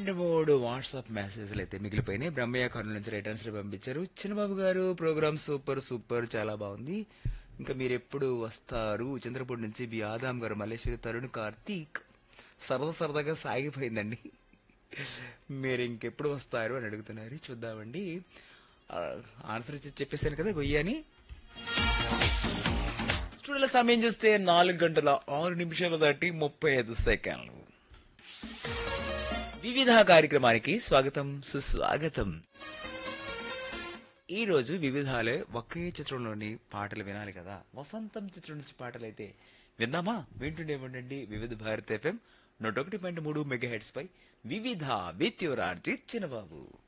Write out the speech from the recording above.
రెండు మూడు వాట్సాప్ మెసేజ్లు అయితే మిగిలిపోయినాయి బ్రహ్మయ్య కర్నూలు నుంచి రిటర్న్స్ పంపించారు చిన్నబాబు గారు ప్రోగ్రామ్ సూపర్ సూపర్ చాలా బాగుంది ఇంకా మీరు ఎప్పుడు వస్తారు చంద్రపూడి నుంచి బి ఆదాం గారు మల్లేశ్వరి తరుణ్ కార్తీక్ సరదా సరదాగా సాగిపోయిందండి మీరు ఇంకెప్పుడు వస్తారు అని అడుగుతున్నారు చూద్దామండి ఆ, ఆన్సర్ ఇచ్చి చెప్పేశాను కదా గొయ్యని స్టూడియోలో సమయం చూస్తే నాలుగు గంటల ఆరు నిమిషాల దాటి ముప్పై ఐదు సెకండ్లు వివిధ కార్యక్రమానికి స్వాగతం సుస్వాగతం ఈ రోజు వివిధాలే ఒకే చిత్రంలోని పాటలు వినాలి కదా వసంతం చిత్రం నుంచి పాటలు అయితే విందామా వింటుండే ఉండండి వివిధ భారత్ ఎఫ్ఎం నూట ఒకటి పాయింట్ మూడు మెగా హెడ్స్ పై వివిధ విత్ యువర్ ఆర్జీ చిన్నబాబు